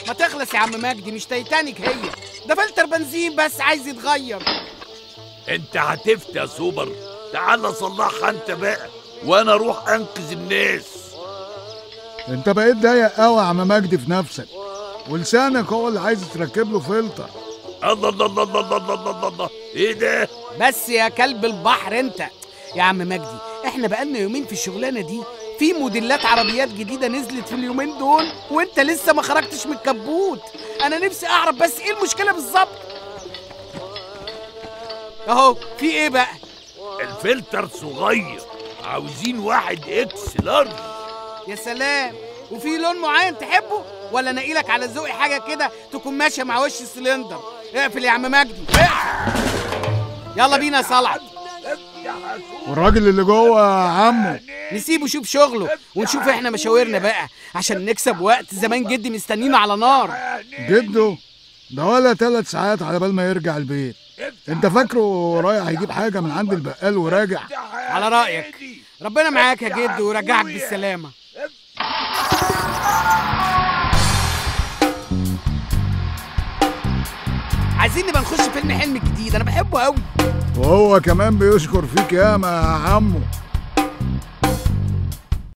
ما تخلص يا عم مجدي مش تايتانيك هي ده فلتر بنزين بس عايز يتغير انت هتفتي يا سوبر تعال صلحها انت بقى وانا اروح انقذ الناس انت بقيت ضيق قوي يا عم مجدي في نفسك ولسانك هو اللي عايز تركب له فلتر الله الله الله الله الله الله الله الله ايه ده بس يا كلب البحر انت يا عم مجدي احنا بقالنا يومين في الشغلانه دي في موديلات عربيات جديده نزلت في اليومين دول وانت لسه ما خرجتش من الكبوت انا نفسي اعرف بس ايه المشكله بالظبط اهو في ايه بقى الفلتر صغير عاوزين واحد اكس لارج يا سلام وفي لون معين تحبه ولا نقيلك على ذوقي حاجه كده تكون ماشيه مع وش السلندر اقفل يا عم مجدي اقفل يلا بينا يا صلعت والراجل اللي جوه يا عمو نسيبه يشوف شغله ونشوف احنا مشاورنا بقى عشان نكسب وقت زمان جدي مستنينا على نار جده ده ولا ثلاث ساعات على بال ما يرجع البيت انت فاكره رايح يجيب حاجه من عند البقال وراجع على رايك ربنا معاك يا جد ورجعك بالسلامه عايزين نبقى نخش فيلم حلم جديد انا بحبه قوي وهو كمان بيشكر فيك ياما يا عمو